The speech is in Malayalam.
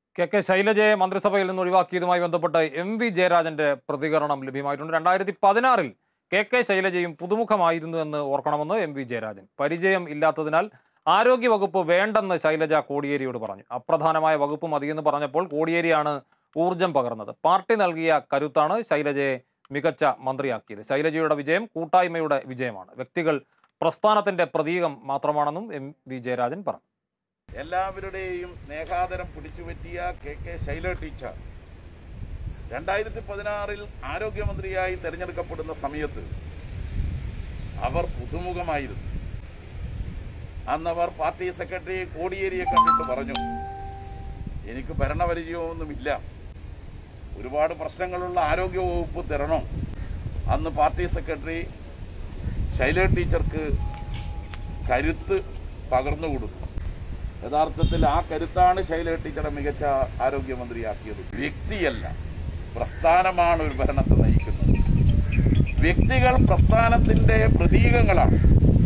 കെ കെ ശൈലജയെ മന്ത്രിസഭയിൽ നിന്ന് ഒഴിവാക്കിയതുമായി ബന്ധപ്പെട്ട് എം വി ജയരാജന്റെ പ്രതികരണം ലഭ്യമായിട്ടുണ്ട് രണ്ടായിരത്തി പതിനാറിൽ കെ കെ ശൈലജയും പുതുമുഖമായിരുന്നു എന്ന് ഓർക്കണമെന്ന് എം വി ജയരാജൻ പരിചയം ഇല്ലാത്തതിനാൽ ആരോഗ്യവകുപ്പ് വേണ്ടെന്ന് ശൈലജ കോടിയേരിയോട് പറഞ്ഞു അപ്രധാനമായ വകുപ്പ് മതിയെന്ന് പറഞ്ഞപ്പോൾ കോടിയേരിയാണ് ഊർജം പകർന്നത് പാർട്ടി നൽകിയ കരുത്താണ് ശൈലജയെ മികച്ച മന്ത്രിയാക്കിയത് ശൈലജയുടെ വിജയം കൂട്ടായ്മയുടെ വിജയമാണ് വ്യക്തികൾ പ്രസ്ഥാനത്തിന്റെ പ്രതീകം മാത്രമാണെന്നും എം വി ജയരാജൻ പറഞ്ഞു എല്ലാവരുടെയും സ്നേഹാദരം പിടിച്ചുപറ്റിയ കെ കെ ശൈല ടീച്ചർ രണ്ടായിരത്തി പതിനാറിൽ ആരോഗ്യമന്ത്രിയായി തെരഞ്ഞെടുക്കപ്പെടുന്ന സമയത്ത് അവർ പുതുമുഖമായിരുന്നു അന്നവർ പാർട്ടി സെക്രട്ടറി കോടിയേരിയെ കണ്ടിട്ട് പറഞ്ഞു എനിക്ക് ഭരണപരിചയമൊന്നുമില്ല ഒരുപാട് പ്രശ്നങ്ങളുള്ള ആരോഗ്യ വകുപ്പ് തരണം അന്ന് പാർട്ടി സെക്രട്ടറി ശൈല ടീച്ചർക്ക് കരുത്ത് പകർന്നു കൊടുത്തു യഥാർത്ഥത്തിൽ ആ കരുത്താണ് ശൈല ടീച്ചറെ മികച്ച ആരോഗ്യമന്ത്രിയാക്കിയത് വ്യക്തിയല്ല പ്രസ്ഥാനമാണ് ഒരു ഭരണത്തെ നയിക്കുന്നത് വ്യക്തികൾ പ്രസ്ഥാനത്തിന്റെ പ്രതീകങ്ങളാണ്